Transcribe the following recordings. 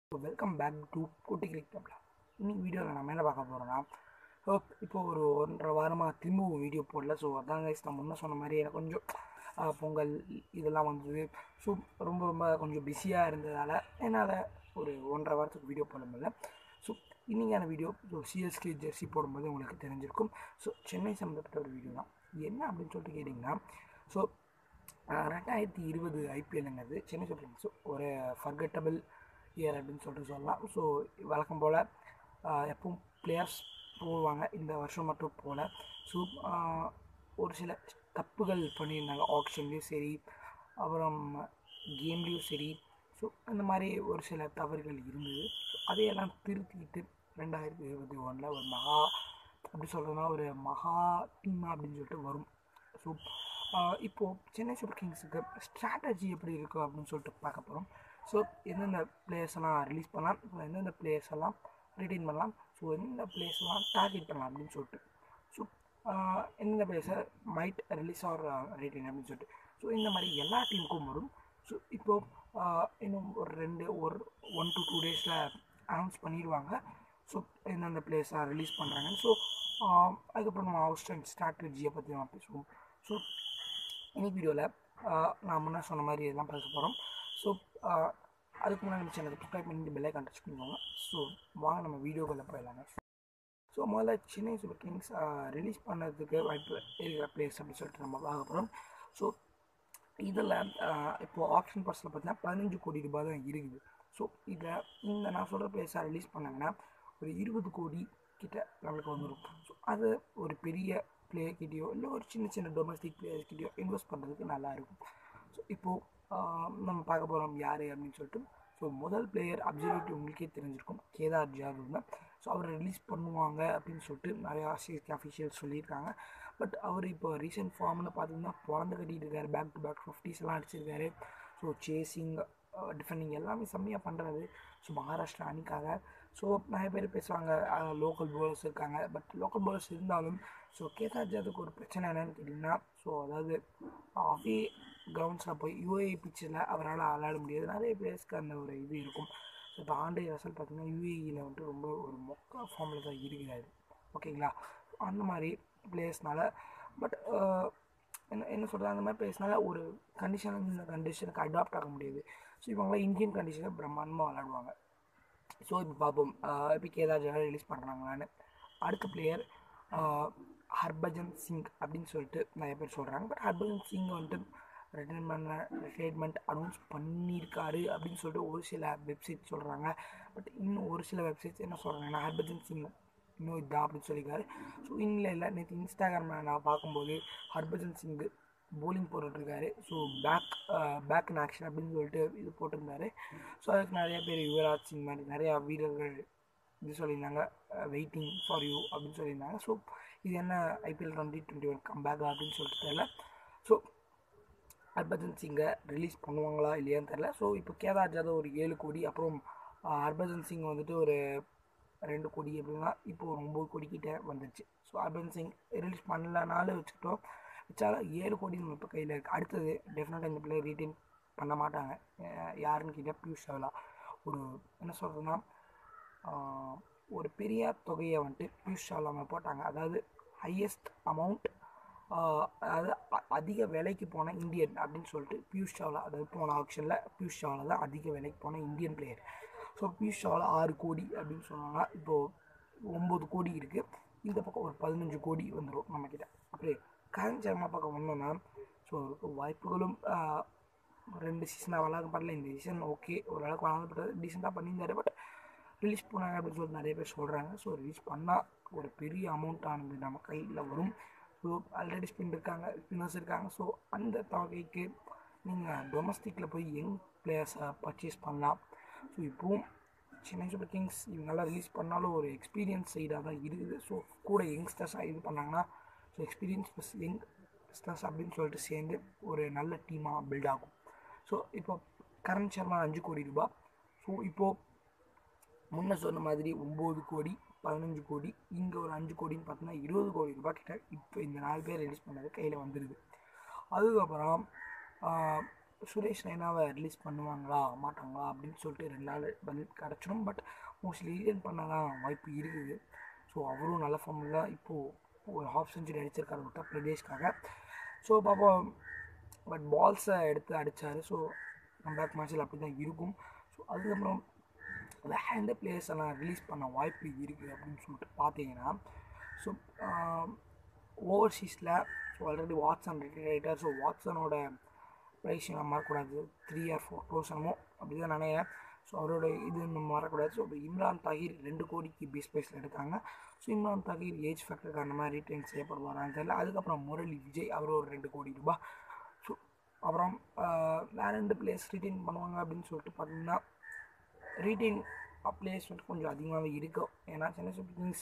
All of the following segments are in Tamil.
ஸோ வெல்கம் பேக் டு குட்டி கிரிக் டப்லா இன்னைக்கு வீடியோவில் நம்ம என்ன பார்க்க போகிறோம்னா ஸோ இப்போ ஒரு ஒன்றரை வாரமாக திரும்பவும் வீடியோ போடல ஸோ அதான் கைஸ் நான் முன்ன சொன்ன மாதிரி எனக்கு கொஞ்சம் ஆஹ், பொங்கல் இதெல்லாம் வந்தது ஸோ ரொம்ப ரொம்ப கொஞ்சம் பிஸியாக இருந்ததால் என்னால் ஒரு ஒன்றரை வாரத்துக்கு வீடியோ போட முடியல ஸோ இன்றைக்கான வீடியோ ஸோ சிஎஸ்கே ஜெர்சி போடும்போது உங்களுக்கு தெரிஞ்சிருக்கும் ஸோ சென்னை சம்மந்தப்பட்ட ஒரு வீடியோ தான் என்ன அப்படின்னு சொல்லிட்டு கேட்டிங்கன்னா ஸோ ரெண்டாயிரத்தி இருபது ஐபிஎல்ங்கிறது சென்னை சூப்பர் கிங்ஸ் ஒரு ஃபர்கட்டபிள் இயர் அப்படின்னு சொல்லிட்டு சொல்லலாம் ஸோ வழக்கம் போல் எப்பவும் பிளேயர்ஸ் போவாங்க இந்த வருஷம் மட்டும் போல் ஸோ ஒரு சில தப்புகள் பண்ணியிருந்தாங்க ஆப்ஷன்லேயும் சரி அப்புறம் கேம்லேயும் சரி ஸோ அந்த மாதிரி ஒரு சில தவறுகள் இருந்தது ஸோ அதையெல்லாம் திருத்திக்கிட்டு ரெண்டாயிரத்தி இருபத்தி ஒன்றில் ஒரு மகா அப்படி சொல்கிறதுனா ஒரு மகா டீமா அப்படின்னு சொல்லிட்டு வரும் ஸோ இப்போது சென்னை சூப்பர் கிங்ஸுக்கு ஸ்ட்ராட்டஜி எப்படி இருக்கும் அப்படின்னு சொல்லிட்டு பார்க்க போகிறோம் ஸோ எந்தெந்த பிளேயர்ஸ் எல்லாம் ரிலீஸ் பண்ணலாம் ஸோ எந்தெந்த பிளேயர்ஸ் எல்லாம் ரிட்டைன் பண்ணலாம் ஸோ எந்தெந்த பிளேயர்ஸ் எல்லாம் டார்கெட் பண்ணலாம் அப்படின்னு சொல்லிட்டு ஸோ எந்தெந்த பிளேயர்ஸை மைட் ரிலீஸ் ஆர் ரிட்டைன் அப்படின்னு சொல்லிட்டு ஸோ இந்த மாதிரி எல்லா டீமுக்கும் வரும் ஸோ இப்போது இன்னும் ஒரு ரெண்டு ஒரு ஒன் டு டூ டேஸில் அனௌன்ஸ் பண்ணிடுவாங்க ஸோ எந்தெந்த பிளேயர்ஸாக ரிலீஸ் பண்ணுறாங்கன்னு ஸோ அதுக்கப்புறம் நம்ம ஹவுஸ் அண்ட் ஸ்ட்ராட்டஜியை பற்றி நம்ம பேசுவோம் ஸோ இன்னைக்கு வீடியோவில் நான் முன்னே சொன்ன மாதிரி இதெல்லாம் பேச போகிறோம் ஸோ அதுக்கு முன்னாடி நம்ம சேனலை சப்ஸ்கிரைப் பண்ணிட்டு பெல்லை கண்டெக்ட் பண்ணிக்கோங்க ஸோ வாங்க நம்ம வீடியோக்குள்ளே போயிடலாங்க ஸோ முதல்ல சென்னை சூப்பர் கிங்ஸ் ரிலீஸ் பண்ணதுக்கு வாய்ப்பு இருக்கிற பிளேயர்ஸ் அப்படின்னு சொல்லிட்டு நம்ம பார்க்க போகிறோம் ஸோ இதில் இப்போது ஆப்ஷன் பர்ஸில் பார்த்தீங்கன்னா பதினஞ்சு கோடி ரூபாய் தான் இருக்குது ஸோ இதை இந்த நான் சொல்கிற பிளேயர்ஸாக ரிலீஸ் பண்ணாங்கன்னா ஒரு இருபது கோடி கிட்ட நம்மளுக்கு வந்துடும் ஸோ அது ஒரு பெரிய பிளேயர் கிட்டேயோ இல்லை ஒரு சின்ன சின்ன டொமஸ்டிக் பிளேயர்ஸ் கிட்டேயோ இன்வெஸ்ட் பண்ணுறதுக்கு நல்லா இருக்கும் ஸோ இப்போது நம்ம பார்க்க போகிறோம் யார் அப்படின்னு சொல்லிட்டு ஸோ முதல் பிளேயர் அப்சர்வேட்டிவ் உங்களுக்கே தெரிஞ்சிருக்கும் கேதார் ஜாதவ் தான் ஸோ அவரை ரிலீஸ் பண்ணுவாங்க அப்படின்னு சொல்லிட்டு நிறையா சிஎஸ்கே அஃபிஷியல்ஸ் சொல்லியிருக்காங்க பட் அவர் இப்போ ரீசெண்ட் ஃபார்மில் பார்த்தீங்கன்னா பிறந்து கட்டிட்டு இருக்காரு பேக் டு பேக் ஃபிஃப்டிஸ் எல்லாம் அடிச்சிருக்காரு ஸோ சேசிங் டிஃபெண்டிங் எல்லாமே செம்மையாக பண்ணுறாரு ஸோ மகாராஷ்டிரா அணிக்காக ஸோ நிறைய பேர் பேசுவாங்க லோக்கல் பவுலர்ஸ் இருக்காங்க பட் லோக்கல் பவுலர்ஸ் இருந்தாலும் ஸோ கேதார் ஜாதுக்கு ஒரு பிரச்சனை என்னன்னு கேட்டிங்கன்னா ஸோ அதாவது அவே கிரவுண்ட்ஸில் போய் யூஏ பிச்சில் அவரால் விளையாட முடியாது நிறைய பிளேயர்ஸ்க்கு அந்த ஒரு இது இருக்கும் ஸோ இப்போ ஆண்டே ரசல் பார்த்தீங்கன்னா யூஏஇயில் வந்துட்டு ரொம்ப ஒரு மொக்க ஃபார்மில் தான் இருக்கிறாரு ஓகேங்களா அந்த மாதிரி பிளேயர்ஸ்னால பட் என்ன என்ன சொல்கிறது அந்த மாதிரி பிளேயர்ஸ்னால ஒரு கண்டிஷன் இந்த கண்டிஷனுக்கு அடாப்ட் ஆக முடியாது ஸோ இவங்களாம் இந்தியன் கண்டிஷனில் பிரம்மாண்டமாக விளாடுவாங்க ஸோ இப்போ பார்ப்போம் இப்போ கேதார் ஜாதவ் ரிலீஸ் பண்ணுறாங்களான்னு அடுத்த பிளேயர் ஹர்பஜன் சிங் அப்படின்னு சொல்லிட்டு நிறைய பேர் சொல்கிறாங்க பட் ஹர்பஜன் சிங் வந்துட்டு ரிட்டைன் பண்ண ரிட்டைர்மெண்ட் அனௌன்ஸ் பண்ணியிருக்காரு அப்படின்னு சொல்லிட்டு ஒரு சில வெப்சைட் சொல்கிறாங்க பட் இன்னும் ஒரு சில வெப்சைட்ஸ் என்ன சொல்கிறாங்கன்னா ஹர்பஜன் சிங் இன்னும் இதான் அப்படின்னு சொல்லியிருக்காரு ஸோ இல்லை இல்லை நேற்று இன்ஸ்டாகிராமில் நான் பார்க்கும்போது ஹர்பஜன் சிங் போலிங் போட்டுட்ருக்காரு so back back in action அப்படின்னு சொல்லிட்டு இது போட்டிருந்தாரு ஸோ அதுக்கு நிறைய பேர் யுவராஜ் சிங் மாதிரி நிறையா வீரர்கள் இது சொல்லியிருந்தாங்க வெயிட்டிங் ஃபார் யூ அப்படின்னு சொல்லியிருந்தாங்க ஸோ இது என்ன IPL twenty twenty one comeback அப்படின்னு சொல்லிட்டு தெரியல ஸோ ஹர்பஜன் சிங்கை ரிலீஸ் பண்ணுவாங்களா இல்லையான்னு தெரில ஸோ இப்போ கேதார் ஜாதவ் ஒரு ஏழு கோடி அப்புறம் ஹர்பஜன் சிங் வந்துட்டு ஒரு ரெண்டு கோடி அப்படின்னா இப்போ ஒரு ஒம்பது கோடி கிட்டே வந்துருச்சு ஸோ ஹர்பஜன் சிங் ரிலீஸ் பண்ணலனாலும் வச்சுக்கிட்டோம் வச்சாலும் ஏழு கோடி நம்ம இப்போ கையில் இருக்குது அடுத்தது டெஃபினட்டாக இந்த பிள்ளைய ரீட்டைன் பண்ண மாட்டாங்க யாருன்னு கேட்டால் பியூஷ் சாவ்லா ஒரு என்ன சொல்கிறதுன்னா ஒரு பெரிய தொகையை வந்துட்டு பியூஷ் சாவ்லா அவங்க போட்டாங்க அதாவது ஹையஸ்ட் அமௌண்ட் அதாவது அதிக விலைக்கு போன இந்தியன் அப்படின்னு சொல்லிட்டு பியூஷ் சாவ்லா அதாவது போன ஆப்ஷனில் பியூஷ் சாவ்லா தான் அதிக விலைக்கு போன Indian player so Piyush Chawla ஆறு கோடி அப்படின்னு சொன்னாங்கன்னா இப்போது ஒம்பது கோடி இருக்குது இந்த பக்கம் ஒரு பதினஞ்சு கோடி வந்துடும் நம்மக்கிட்ட அப்படியே கரண் சர்மா பக்கம் வந்தோம்னா ஸோ வாய்ப்புகளும் ரெண்டு சீசனாக விளாட பண்ணல இந்த சீசன் ஓகே ஓரளவுக்கு வளர்ந்துப்பட்டது டீசெண்டாக பண்ணியிருந்தாரு பட் ரிலீஸ் பண்ணாங்க அப்படின்னு சொல்லிட்டு நிறைய பேர் சொல்கிறாங்க ஸோ ரிலீஸ் பண்ணால் ஒரு பெரிய அமௌண்ட் ஆனது நம்ம கையில் வரும் ஸோ ஆல்ரெடி ஸ்பின் இருக்காங்க ஸ்பின்னர்ஸ் இருக்காங்க ஸோ அந்த தொகைக்கு நீங்கள் டொமஸ்டிக்கில் போய் யங் பிளேயர்ஸை பர்ச்சேஸ் பண்ணலாம் ஸோ இப்போவும் சென்னை சூப்பர் கிங்ஸ் இவங்கெல்லாம் ரிலீஸ் பண்ணாலும் ஒரு எக்ஸ்பீரியன்ஸ் சைடாக தான் இருக்குது ஸோ கூட யங்ஸ்டர்ஸாக இது பண்ணாங்கன்னா so experience plus youngsters அப்படின்னு சொல்லிட்டு சேர்ந்து ஒரு நல்ல டீமாக பில்ட் ஆகும் ஸோ இப்போ கரண் சர்மா அஞ்சு கோடி ரூபாய் ஸோ இப்போது முன்ன சொன்ன மாதிரி ஒம்பது கோடி பதினஞ்சு கோடி இங்கே ஒரு அஞ்சு கோடின்னு பார்த்தோன்னா இருபது கோடி ரூபாய் கிட்ட இப்போ இந்த நாலு பேர் ரிலீஸ் பண்ணது கையில் வந்துடுது அதுக்கப்புறம் சுரேஷ் ரெய்னாவை ரிலீஸ் பண்ணுவாங்களா மாட்டாங்களா அப்படின்னு சொல்லிட்டு ரெண்டு நாள் பதில் கிடச்சிடும் பட் மோஸ்ட்லி ரீட்டைன் பண்ணலாம் வாய்ப்பு இருக்குது ஸோ அவரும் நல்ல ஃபார்மில் தான் இப்போது ஒரு ஹாஃப் செஞ்சுரி அடிச்சிருக்காரு உத்தர் பிரதேஷ்காக ஸோ பார்ப்போம் பட் பால்ஸை எடுத்து அடித்தார் ஸோ கம்பேக் மேட்ச்சில் அப்படி தான் இருக்கும் ஸோ அதுக்கப்புறம் வேறு எந்த பிளேயர்ஸ் எல்லாம் ரிலீஸ் பண்ண வாய்ப்பு இருக்குது அப்படின்னு சொல்லிட்டு பார்த்தீங்கன்னா ஸோ ஓவர்சீஸில் ஸோ ஆல்ரெடி வாட்ஸன் ரிட்டையர் ஆகிட்டார் ஸோ வாட்ஸனோட ப்ரைஸ் நம்ம மறக்கூடாது த்ரீ ஆர் ஃபோர் க்ரோஸ் என்னமோ அப்படி தான் நினைக்கிறேன் ஸோ அவரோட இது நம்ம மறக்கூடாது ஸோ இப்போ இம்ரான் தாகிர் ரெண்டு கோடிக்கு பீஸ் ப்ரைஸில் எடுத்தாங்க so Imran Tahir age factor காரணமாக ரீட்டைன் செய்யப்படுவாரான்னு தெரியல அதுக்கப்புறம் முரளி விஜய் அவர் ஒரு ரெண்டு கோடி ரூபாய் ஸோ அப்புறம் வேறு ரெண்டு பிளேயர்ஸ் ரீட்டைன் பண்ணுவாங்க அப்படின்னு சொல்லிட்டு பார்த்தீங்கன்னா ரீட்டைன் பிளேயர்ஸ் வந்துட்டு கொஞ்சம் அதிகமாகவே இருக்கும் ஏன்னா சென்னை சூப்பர் கிங்ஸ்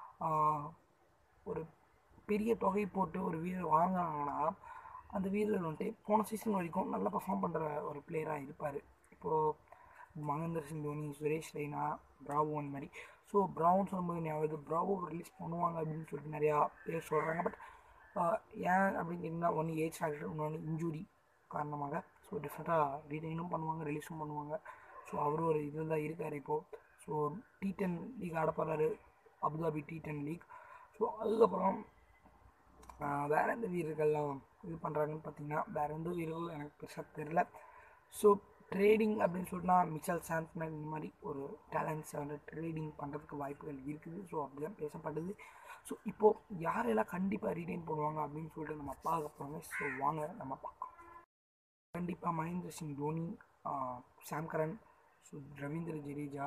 ஒரு பெரிய தொகை போட்டு ஒரு வீரர் வாங்கினாங்கன்னா அந்த வீரர் வந்துட்டு போன சீசன் வரைக்கும் நல்லா பர்ஃபார்ம் பண்ணுற ஒரு பிளேயராக இருப்பார் இப்போது மகேந்திர சிங் தோனி சுரேஷ் ரெய்னா பிராவோ அந்த மாதிரி ஸோ ப்ராவுன் சொல்லும்போது ஞாபகம் ப்ராவோ ரிலீஸ் பண்ணுவாங்க அப்படின்னு சொல்லிட்டு நிறையா பேர் சொல்கிறாங்க பட் ஏன் அப்படின்னு கேட்டிங்கன்னா ஒன்று ஏஜ் ஃபேக்டர் இன்னொன்று இன்ஜுரி காரணமாக ஸோ டிஃப்ரெண்ட்டாக ரீடைனும் பண்ணுவாங்க ரிலீஸும் பண்ணுவாங்க ஸோ அவர் ஒரு இதில் தான் இருக்கார் இப்போது ஸோ டி டென் லீக் ஆட போகிறாரு Abu Dhabi T ten league so அதுக்கப்புறம் வேறு எந்த வீரர்கள்லாம் இது பண்ணுறாங்கன்னு பார்த்தீங்கன்னா வேறு எந்த வீரர்களும் எனக்கு பெருசாக தெரில ஸோ ட்ரேடிங் அப்படின்னு சொல்லிட்டுனா மிச்சல் சாண்ட்மேன் இந்த மாதிரி ஒரு டேலண்ட்ஸை வந்து ட்ரேடிங் பண்ணுறதுக்கு வாய்ப்புகள் இருக்குது ஸோ அப்படி தான் பேசப்படுது ஸோ இப்போது யாரெல்லாம் கண்டிப்பாக ரீடைன் பண்ணுவாங்க அப்படின்னு சொல்லிட்டு நம்ம பார்க்க போகிறோங்க ஸோ வாங்க நம்ம பார்க்கலாம் கண்டிப்பாக Mahendra Singh Dhoni Sam Curran so Ravindra Jadeja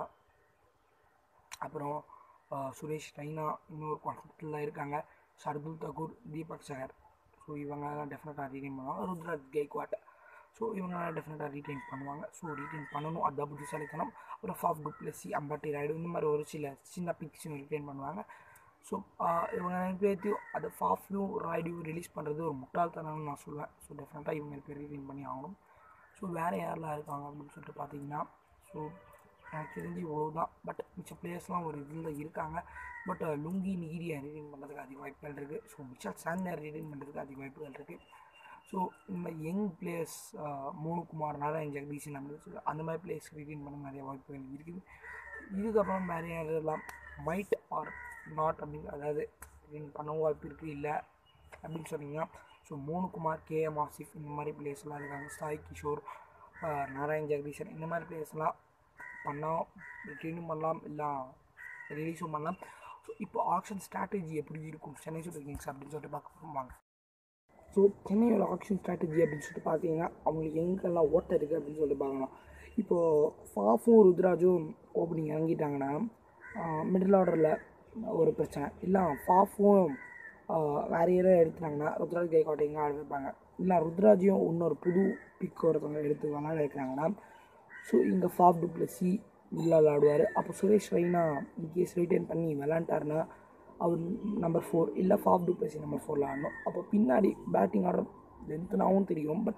அப்புறம் சுரேஷ் ரெய்னா இன்னொரு கான்ஃபிடென்ட்டில் இருக்காங்க சர்துல் தகூர் தீபக் சகர் ஸோ இவங்கெல்லாம் டெஃபினட்டாக ரீடைன் பண்ணுவாங்க ருத்ராஜ் கெய்க்வாட் ஸோ இவங்களாம் டெஃபினட்டாக ரீடைன் பண்ணுவாங்க ஸோ ரீடைன் பண்ணணும் அதுதான் புத்திசாலித்தனம் அப்புறம் ஃபாஃப் டுப்ளசி அம்பாட்டி ராய்டு இந்த மாதிரி ஒரு சில சின்ன பிக்ஸையும் ரீடைன் பண்ணுவாங்க ஸோ இவங்க ரெண்டு பேர்த்தையும் அது ஃபாஃப்லையும் ராய்டையும் ரிலீஸ் பண்ணுறது ஒரு முட்டாள்தனம்னு நான் சொல்லுவேன் ஸோ டெஃபினட்டாக இவங்க பேர் ரீடைன் பண்ணி ஆகணும் ஸோ வேறு யாரெல்லாம் இருக்காங்க அப்படின்னு சொல்லிட்டு பார்த்தீங்கன்னா ஸோ எனக்கு தெரிஞ்சு இவ்வளோ தான் பட் மிச்ச பிளேயர்ஸ்லாம் ஒரு இதில் இருக்காங்க பட் லுங்கி நீரியை ரீடைன் பண்ணுறதுக்கு அதிக வாய்ப்புகள் இருக்குது ஸோ மிச்சல் சாந்தர் ரீடைன் பண்ணுறதுக்கு அதிக வாய்ப்புகள் இருக்குது ஸோ இந்த யங் பிளேயர்ஸ் மூணுகுமார் நாராயண் ஜெகதீஷன் அந்த அந்த மாதிரி பிளேயர்ஸ் ரீடைன் பண்ண நிறைய வாய்ப்புகள் இருக்குது இதுக்கப்புறம் வேறு யாரெல்லாம் மைட் ஆர் நாட் அப்படின்னு அதாவது ரீடைன் பண்ணவும் வாய்ப்பு இருக்குது இல்லை அப்படின்னு சொன்னீங்கன்னா ஸோ மூணுகுமார் கேஎம் ஆசிஃப் இந்த மாதிரி பிளேயர்ஸ்லாம் இருக்காங்க சாய் கிஷோர் நாராயண் ஜெகதீஷன் இந்த மாதிரி பிளேயர்ஸ்லாம் பண்ணால் ரிட்டைனும் பண்ணலாம் இல்லை ரிலீஸும் பண்ணலாம் ஸோ இப்போ ஆக்ஷன் ஸ்ட்ராட்டஜி எப்படி இருக்கும் சென்னை சூப்பர் கிங்ஸ் அப்படின்னு சொல்லிட்டு பார்க்க போவாங்க ஸோ சென்னையோட ஆக்ஷன் ஸ்ட்ராட்டஜி அப்படின்னு சொல்லிட்டு பார்த்தீங்கன்னா அவங்களுக்கு எங்கெல்லாம் ஓட்டம் இருக்குது அப்படின்னு சொல்லிட்டு பார்க்கலாம் இப்போது ஃபாஃபும் ருத்ராஜும் ஓப்பனிங் இறங்கிட்டாங்கன்னா மிடில் ஆர்டரில் ஒரு பிரச்சனை இல்லை ஃபாஃபும் வேறு ஏதாவது எடுத்துட்டாங்கன்னா ருத்ராஜ் கைகாட்டை எங்கே ஆட வைப்பாங்க இல்லை ருத்ராஜையும் இன்னொரு புது பிக் ஒருத்தவங்க எடுத்து விளாட வைக்கிறாங்கன்னா ஸோ இங்கே ஃபாஃப் டுப்ளசி உள்ளால் ஆடுவார் அப்போ சுரேஷ் ரெய்னா இன்கேஸ் ரிட்டைன் பண்ணி விளாண்டாருன்னா அவர் நம்பர் ஃபோர் இல்லை ஃபாஃப் டுப்ளசி நம்பர் ஃபோரில் ஆடணும் அப்போ பின்னாடி பேட்டிங் ஆடுற லென்த்துனாவும் தெரியும் பட்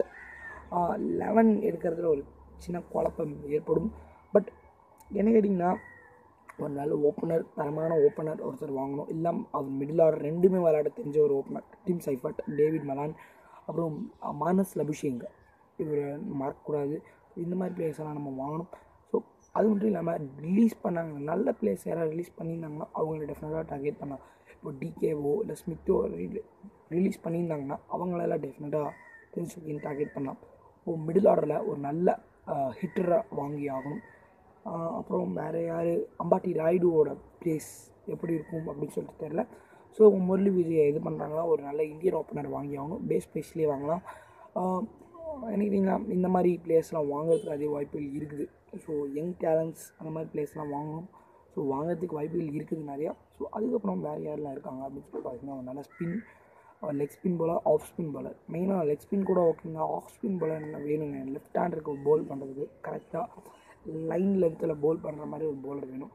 லெவன் எடுக்கிறதுல ஒரு சின்ன குழப்பம் ஏற்படும் பட் என்ன கேட்டிங்கன்னா ஒரு நல்ல ஓப்பனர் தரமான ஓப்பனர் ஒருத்தர் வாங்கணும் இல்லை அவர் மிடில் ஆர்டர் ரெண்டுமே விளையாட தெரிஞ்ச ஒரு opener team Seifert David Malan அப்புறம் மானஸ் லபுஷேங் இவர் மறக்கக்கூடாது இந்த மாதிரி பிளேயர்ஸ் எல்லாம் நம்ம வாங்கணும் ஸோ அது மட்டும் இல்லாமல் ரிலீஸ் பண்ணாங்க நல்ல பிளேயர்ஸ் யாராவது ரிலீஸ் பண்ணியிருந்தாங்கன்னா அவங்கள டெஃபினட்டாக டார்கெட் பண்ணலாம் இப்போ டிகேவோ இல்லை ஸ்மித்தோ ரிலீஸ் பண்ணியிருந்தாங்கன்னா அவங்களெல்லாம் டெஃபினட்டாக தெரிஞ்சு டார்கெட் பண்ணலாம் இப்போ மிடில் ஆர்டரில் ஒரு நல்ல ஹிட்டரை வாங்கி ஆகணும் அப்புறம் வேறு யார் அம்பாட்டி ராய்டுவோட பிளேஸ் எப்படி இருக்கும் அப்படின்னு சொல்லிட்டு தெரில ஸோ முரளி விஜய் இது பண்ணுறாங்கன்னா ஒரு நல்ல இந்தியன் ஓப்பனர் வாங்கி ஆகணும் பேஸ் ப்ரைஸ்லேயே வாங்கலாம் நினைக்கிறீங்களா இந்த மாதிரி பிளேயர்ஸ்லாம் வாங்குறதுக்கு அதிக வாய்ப்புகள் இருக்குது ஸோ யங் டேலண்ட்ஸ் அந்த மாதிரி பிளேயர்ஸ்லாம் வாங்கணும் ஸோ வாங்குறதுக்கு வாய்ப்புகள் இருக்குது நிறையா ஸோ அதுக்கப்புறம் வேறு யாரெல்லாம் இருக்காங்க அப்படின்னு சொல்லி பார்த்தீங்கன்னா நல்ல spin leg spin bowler off spin bowler மெயினாக லெக் ஸ்பின் கூட ஓகேங்க ஆஃப் ஸ்பின் போலர் என்ன வேணுங்க லெஃப்ட் ஹேண்டருக்கு போல் பண்ணுறதுக்கு கரெக்டாக லைன் லென்த்தில் போல் பண்ணுற மாதிரி ஒரு போலர் வேணும்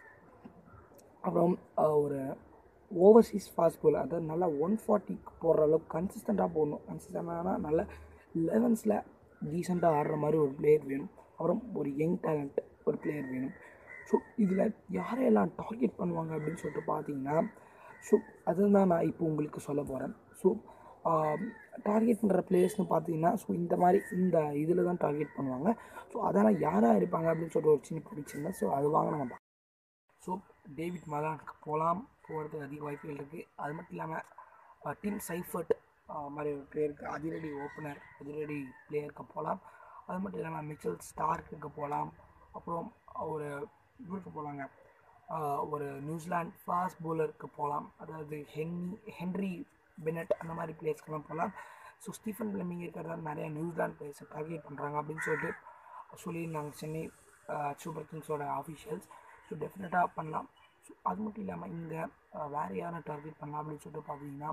அப்புறம் ஒரு ஓவர்சீஸ் ஃபாஸ்ட் போல் அதாவது நல்லா ஒன் ஃபார்ட்டிக்கு போடுற அளவுக்கு கன்சிஸ்டண்ட்டாக போடணும் கன்சிஸ்டண்டானா நல்ல லெவன்ஸில் டீசெண்டாக ஆடுற மாதிரி ஒரு பிளேயர் வேணும் அப்புறம் ஒரு யங் டேலண்ட் ஒரு பிளேயர் வேணும் ஸோ இதில் யாரையெல்லாம் டார்கெட் பண்ணுவாங்க அப்படின்னு சொல்லிட்டு பார்த்தீங்கன்னா ஸோ அதுதான் நான் இப்போ உங்களுக்கு சொல்ல போகிறேன் ஸோ டார்கெட் பண்ணுற பிளேயர்ஸ்னு பார்த்தீங்கன்னா ஸோ இந்த மாதிரி இந்த இதில் தான் டார்கெட் பண்ணுவாங்க ஸோ அதெல்லாம் யாராக இருப்பாங்க அப்படின்னு சொல்லிட்டு ஒரு சின்ன பிடிச்சிருந்தா ஸோ அது வாங்க நம்ம பார்க்கலாம். ஸோ டேவிட் மலானுக்கு போகலாம் போகிறதுக்கு அதிக வாய்ப்புகள் இருக்குது அது மட்டும் இல்லாமல் டிம் சைஃபர்ட் மாதிரி ஒரு பிளேயருக்கு அதிரடி ஓப்பனர் அதிரடி பிளேயருக்கு போகலாம் அது மட்டும் இல்லாமல் மிச்சல் ஸ்டார்க்குக்கு போகலாம் அப்புறம் ஒரு இவருக்கு போகலாங்க ஒரு நியூசிலாந்து ஃபாஸ்ட் பவுலருக்கு போகலாம் அதாவது ஹென்னி ஹென்ரி பெனட் அந்த மாதிரி பிளேயர்ஸ்க்கெல்லாம் போகலாம் ஸோ ஸ்டீஃபன் பிளமிங் இருக்கிறதா நிறைய நியூசிலாந்து பிளேயர்ஸை டார்கெட் பண்ணுறாங்க அப்படின்னு சொல்லிட்டு சொல்லியிருந்தாங்க சென்னை சூப்பர் கிங்ஸோட ஆஃபீஷியல்ஸ் ஸோ டெஃபினட்டாக பண்ணலாம் ஸோ அது மட்டும் இல்லாமல் இங்கே வேறு யாரை டார்கெட் பண்ணலாம் அப்படின்னு சொல்லிட்டு பார்த்தீங்கன்னா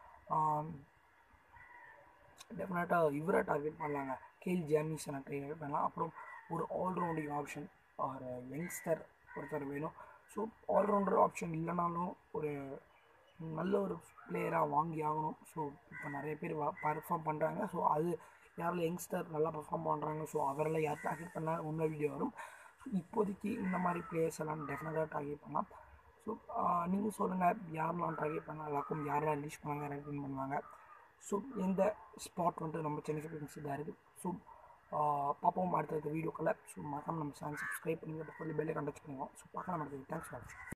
டெஃபினட்டாக இவரை டார்கெட் பண்ணலாங்க கேல் ஜாமிசனை டார்கெட் பண்ணலாம் அப்புறம் ஒரு ஆல்ரவுண்டிங் ஆப்ஷன் ஒரு யங்ஸ்டர் ஒருத்தர் வேணும் ஸோ ஆல்ரவுண்டர் ஆப்ஷன் இல்லைனாலும் ஒரு நல்ல ஒரு பிளேயராக வாங்கி ஆகணும் ஸோ இப்போ நிறைய பேர் பர்ஃபார்ம் பண்ணுறாங்க ஸோ அது யாரில் யங்ஸ்டர் நல்லா பர்ஃபார்ம் பண்ணுறாங்க ஸோ அவரெல்லாம் யார் டார்கெட் பண்ணால் உண்மை வீடியோ வரும் ஸோ இப்போதைக்கு இந்த மாதிரி பிளேயர்ஸ் எல்லாம் டெஃபினட்டாக டார்கெட் பண்ணலாம் ஸோ நீங்கள் சொல்லுங்கள் யாரெல்லாம் டார்கெட் பண்ண நல்லாக்கும் யாரெல்லாம் ரிலீஸ் பண்ணாங்க ரெக்கமெண்ட் பண்ணுவாங்க ஸோ எந்த ஸ்பாட் வந்துட்டு நம்ம சென்னை சூப்பர் கிங்ஸ் இதாக இருக்குது ஸோ பார்ப்போம் அடுத்த வீடியோக்களில் ஸோ மறக்காம நம்ம சேனல் சப்ஸ்கிரைப் பண்ணி பக்கத்தில் பெல்லை கண்டக்ட் பண்ணுவோம் ஸோ பார்க்கலாம் அடுத்தது தேங்க்ஸ் ஃபார்